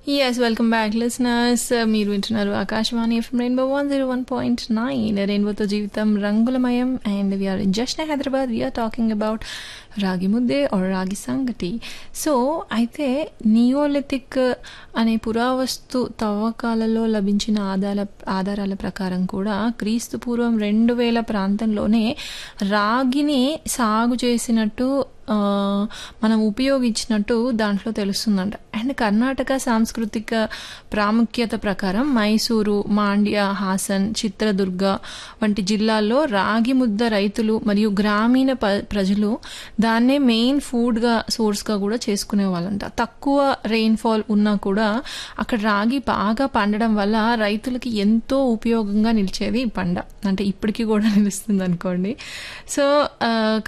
yes welcome back listeners మీరు వింటున్నారు Akashvani F M rainbow one zero one point nine రెయిన్బోతో జీవితం రంగులమయం and we are in just Hyderabad we are talking about ragi mudde are రాగి సంగటి సో అయితే నియోలిథిక్ అనే పురావస్తు తవ్వకాలలో లభించిన ఆధార ఆధారాల ప్రకారం కూడా క్రీస్తు పూర్వం రెండు వేల ప్రాంతంలోనే రాగిని సాగు చేసినట్టు ఆ, మనం ఉపయోగించినట్టు దాంట్లో తెలుస్తుందంట అండ్ కర్ణాటక సాంస్కృతిక ప్రాముఖ్యత ప్రకారం మైసూరు మాండ్య హాసన్ చిత్రదుర్గ వంటి జిల్లాల్లో రాగి ముద్ద రైతులు మరియు గ్రామీణ ప- ప్రజలు దాన్నే మెయిన్ ఫుడ్గా సోర్స్గా కూడా చేసుకునే వాళ్ళంట తక్కువ రెయిన్ఫాల్ ఉన్నా కూడా అక్కడ రాగి బాగా పండడం వల్ల రైతులకి ఎంతో ఉపయోగంగా నిలిచేది ఈ పంట అంటే ఇప్పటికీ కూడా నిలుస్తుంది అనుకోండి సో ఆ,